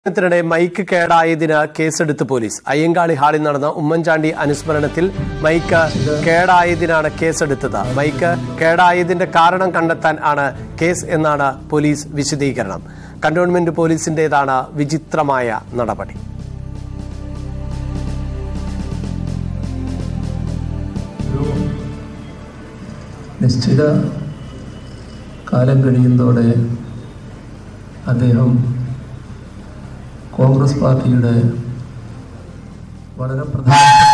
ത്തിനിടെ mic കേടായതിന് കേസെടുത്ത് police Ayyankali ഹാളിൽ നടന്ന ഉമ്മൻചാണ്ടി അനുസ്മരണത്തിൽ മൈക്ക് കേടായതിനാണ് കേസെടുത്തത് മൈക്ക് കേടായതിന്റെ കാരണം കണ്ടെത്താൻ ആണ് കേസ് എന്നാണ് പോലീസ് വിശദീകരണം കന്റോൺമെന്റ് പോലീസിന്റേതാണ് വിചിത്രമായ നടപടി നിശ്ചിത കാലം കഴിയുന്നതോടെ അദ്ദേഹം കോൺഗ്രസ് പാർട്ടിയുടെ വളരെ പ്രധാനപ്പെട്ട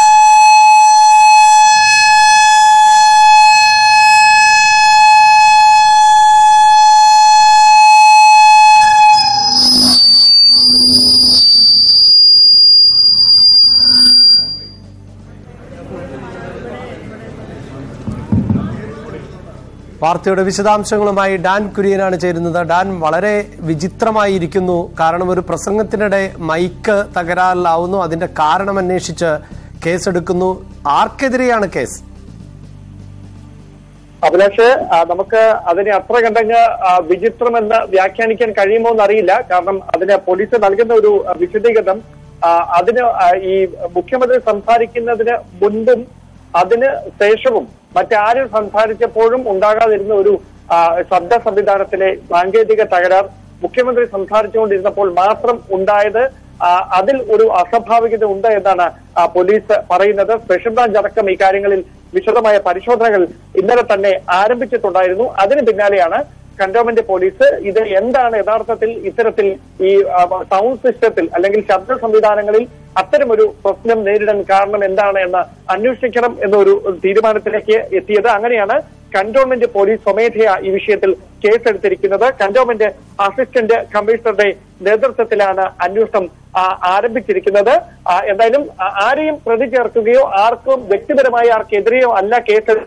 വാർത്തയുടെ വിശദാംശങ്ങളുമായി ഡാൻ കുര്യനാണ് ചേരുന്നത് ഡാൻ വളരെ വിചിത്രമായിരിക്കുന്നു കാരണം ഒരു പ്രസംഗത്തിനിടെ മൈക്ക് തകരാറിലാവുന്നു അതിന്റെ കാരണം അന്വേഷിച്ച് കേസെടുക്കുന്നു ആർക്കെതിരെയാണ് കേസ് അഭിലാഷ് ആ, നമുക്ക് അതിനെ അത്ര കണ്ടങ്ങ് ആ, വിചിത്രമെന്ന് വ്യാഖ്യാനിക്കാൻ കഴിയുമോ എന്നറിയില്ല കാരണം അതിന് പോലീസ് നൽകുന്ന ഒരു ആ, വിശദീകരണം ആ, അതിന് ആ, ഈ മുഖ്യമന്ത്രി സംസാരിക്കുന്നതിന് മുൻപും അതിന് ശേഷവും മറ്റാരും സംസാരിച്ചപ്പോഴും ഉണ്ടാകാതിരുന്ന ഒരു ആ, ശബ്ദ സംവിധാനത്തിലെ സാങ്കേതിക തകരാർ മുഖ്യമന്ത്രി സംസാരിച്ചുകൊണ്ടിരുന്നപ്പോൾ മാത്രം ഉണ്ടായത് ആ, അതിൽ ഒരു അസ്വാഭാവികത ഉണ്ട് എന്നാണ് ആ, പോലീസ് പറയുന്നത് സ്പെഷ്യൽ ബ്രാഞ്ച് അടക്കം ഇക്കാര്യങ്ങളിൽ വിശദമായ പരിശോധനകൾ ഇന്നലെ തന്നെ ആരംഭിച്ചിട്ടുണ്ടായിരുന്നു അതിന് പിന്നാലെയാണ് കന്റോൺമെന്റ് പോലീസ് ഇത് എന്താണ് യഥാർത്ഥത്തിൽ ഇത്തരത്തിൽ ഈ ആ, സൗണ്ട് സിസ്റ്റത്തിൽ അല്ലെങ്കിൽ ശബ്ദ സംവിധാനങ്ങളിൽ അത്തരമൊരു പ്രശ്നം നേരിടാൻ കാരണം എന്താണ് എന്ന് അന്വേഷിക്കണം എന്നൊരു തീരുമാനത്തിലേക്ക് എത്തിയത് അങ്ങനെയാണ് കന്റോൺമെന്റ് പോലീസ് സ്വമേധയാ ഈ വിഷയത്തിൽ കേസെടുത്തിരിക്കുന്നത് കന്റോൺമെന്റ് അസിസ്റ്റന്റ് കമ്മീഷണറുടെ നേതൃത്വത്തിലാണ് അന്വേഷണം ആ, ആരംഭിച്ചിരിക്കുന്നത് ആ, എന്തായാലും ആ, ആരെയും പ്രതി ചേർക്കുകയോ ആർക്കും വ്യക്തിപരമായി ആർക്കെതിരെയോ അല്ല കേസ്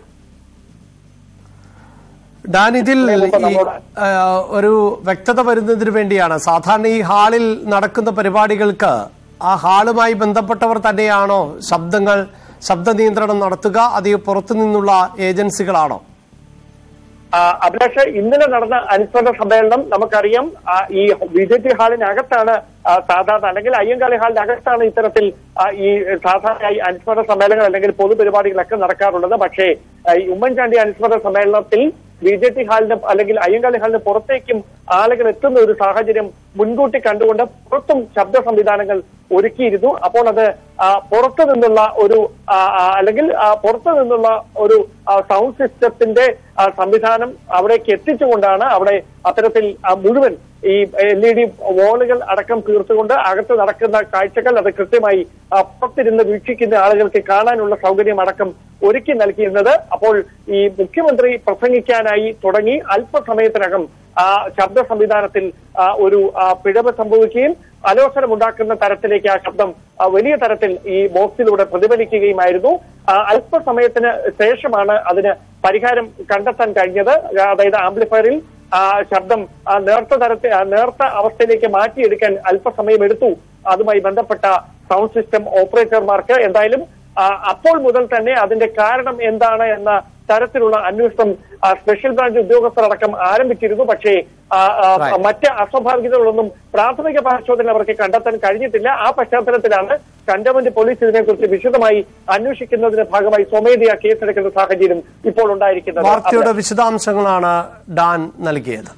ഡാൻ ഇതിൽ ഈ, ആ, ഒരു വ്യക്തത വരുന്നതിന് വേണ്ടിയാണ് സാധാരണ ഈ ഹാളിൽ നടക്കുന്ന പരിപാടികൾക്ക് ആ ഹാളുമായി ബന്ധപ്പെട്ടവർ തന്നെയാണോ ശബ്ദങ്ങൾ ശബ്ദ നിയന്ത്രണം നടത്തുക അത് പുറത്തു നിന്നുള്ള ഏജൻസികളാണോ ആ, അഭിലാഷ് ഇന്നലെ നടന്ന അനുസ്മരണ സമ്മേളനം നമുക്കറിയാം ആ, ഈ ബി ജെ പി ഹാളിനകത്താണ് ആ, സാധാരണ അല്ലെങ്കിൽ അയ്യങ്കാളി ഹാളിനകത്താണ് ഇത്തരത്തിൽ ആ, ഈ സാധാരണയായി അനുസ്മരണ സമ്മേളനങ്ങൾ അല്ലെങ്കിൽ പൊതുപരിപാടികളൊക്കെ നടക്കാറുള്ളത് പക്ഷേ ആ, ഈ ഉമ്മൻചാണ്ടി അനുസ്മരണ സമ്മേളനത്തിൽ ബി ജെ പി ഹാളിന് അല്ലെങ്കിൽ അയ്യങ്കാളി ഹാളിന് പുറത്തേക്കും ആളുകൾ എത്തുന്ന ഒരു സാഹചര്യം മുൻകൂട്ടി കണ്ടുകൊണ്ട് പുറത്തും ശബ്ദ സംവിധാനങ്ങൾ ഒരുക്കിയിരുന്നു അപ്പോൾ അത് ആ, പുറത്തു നിന്നുള്ള ഒരു ആ, ആ, അല്ലെങ്കിൽ ആ, പുറത്തു നിന്നുള്ള ഒരു ആ, സൗണ്ട് സിസ്റ്റത്തിന്റെ ആ, സംവിധാനം അവിടേക്ക് എത്തിച്ചുകൊണ്ടാണ് അവിടെ അത്തരത്തിൽ ആ, മുഴുവൻ ഈ എൽ ഇ ഡി വോളുകൾ അടക്കം തീർത്തുകൊണ്ട് അകത്ത് നടക്കുന്ന കാഴ്ചകൾ അത് കൃത്യമായി ആ, പുറത്തിരുന്ന് വീക്ഷിക്കുന്ന ആളുകൾക്ക് കാണാനുള്ള സൗകര്യം അടക്കം ഒരുക്കി നൽകിയിരുന്നത് അപ്പോൾ ഈ മുഖ്യമന്ത്രി പ്രസംഗിക്കാനായി തുടങ്ങി അല്പസമയത്തിനകം ആ ശബ്ദ സംവിധാനത്തിൽ ആ, ഒരു ആ, പിഴവ് സംഭവിക്കുകയും അലോസരമുണ്ടാക്കുന്ന തരത്തിലേക്ക് ആ ശബ്ദം ആ, വലിയ തരത്തിൽ ഈ ബോക്സിലൂടെ പ്രതിഫലിക്കുകയുമായിരുന്നു ആ, അല്പസമയത്തിന് ശേഷമാണ് അതിന് പരിഹാരം കണ്ടെത്താൻ കഴിഞ്ഞത് അതായത് ആംപ്ലിഫയറിൽ ആ ശബ്ദം ആ നേർത്ത തരത്തിൽ ആ നേർത്ത അവസ്ഥയിലേക്ക് മാറ്റിയെടുക്കാൻ അല്പസമയം എടുത്തു അതുമായി ബന്ധപ്പെട്ട സൗണ്ട് സിസ്റ്റം ഓപ്പറേറ്റർമാർക്ക് എന്തായാലും ആ, അപ്പോൾ മുതൽ തന്നെ അതിന്റെ കാരണം എന്താണ് എന്ന തരത്തിലുള്ള അന്വേഷണം ആ, സ്പെഷ്യൽ ബ്രാഞ്ച് ഉദ്യോഗസ്ഥരടക്കം ആരംഭിച്ചിരുന്നു പക്ഷേ ആ, ആ, Right. മറ്റ് അസ്വാഭാവികതകളൊന്നും പ്രാഥമിക പരിശോധന അവർക്ക് കണ്ടെത്താൻ കഴിഞ്ഞിട്ടില്ല ആ പശ്ചാത്തലത്തിലാണ് കന്റോൺമെന്റ് പോലീസ് ഇതിനെക്കുറിച്ച് വിശദമായി അന്വേഷിക്കുന്നതിന്റെ ഭാഗമായി സ്വമേധയാ കേസെടുക്കുന്ന സാഹചര്യം ഇപ്പോൾ ഉണ്ടായിരിക്കുന്നത് വാർത്തയുടെ വിശദാംശങ്ങളാണ് ഡാൻ നൽകിയത്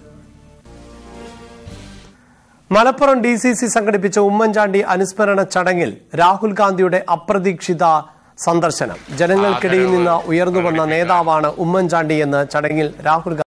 മലപ്പുറം ഡി സി സി സംഘടിപ്പിച്ച ഉമ്മൻചാണ്ടി അനുസ്മരണ ചടങ്ങിൽ രാഹുൽ ഗാന്ധിയുടെ അപ്രതീക്ഷിത സന്ദർശനം ജനങ്ങൾക്കിടയിൽ നിന്ന് ഉയർന്നു വന്ന നേതാവാണ് ഉമ്മൻചാണ്ടി എന്ന് ചടങ്ങിൽ രാഹുൽ ഗാന്ധി